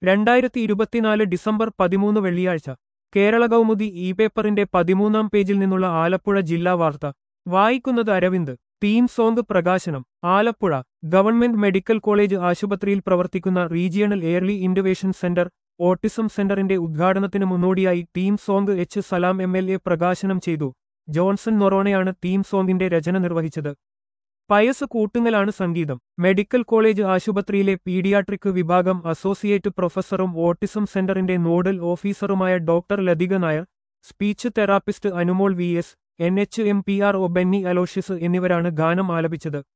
രണ്ടായിരത്തി ഇരുപത്തിനാല് ഡിസംബർ പതിമൂന്ന് വെള്ളിയാഴ്ച കേരള കൗമുദി ഇ പേപ്പറിന്റെ പതിമൂന്നാം പേജിൽ നിന്നുള്ള ആലപ്പുഴ ജില്ലാ വാർത്ത വായിക്കുന്നത് അരവിന്ദ് തീം സോങ് പ്രകാശനം ആലപ്പുഴ ഗവൺമെന്റ് മെഡിക്കൽ കോളേജ് ആശുപത്രിയിൽ പ്രവർത്തിക്കുന്ന regional early intervention centre autism സെന്ററിന്റെ ഉദ്ഘാടനത്തിന് മുന്നോടിയായി theme song H Salam M L A പ്രകാശനം ചെയ്തു ജോൺസൺ നൊറോണയാണ് തീം സോങ്ങിന്റെ രചന നിർവഹിച്ചത് പയസ് കൂട്ടുങ്ങലാണ് സംഗീതം മെഡിക്കൽ കോളേജ് ആശുപത്രിയിലെ പീഡിയാട്രിക് വിഭാഗം അസോസിയേറ്റ് പ്രൊഫസറും ഓട്ടിസം സെന്ററിന്റെ നോഡൽ ഓഫീസറുമായ doctor Lathika Nair speech therapist Anumol V S N H M P R O Benny Aloysius എന്നിവരാണ് ഗാനം ആലപിച്ചത്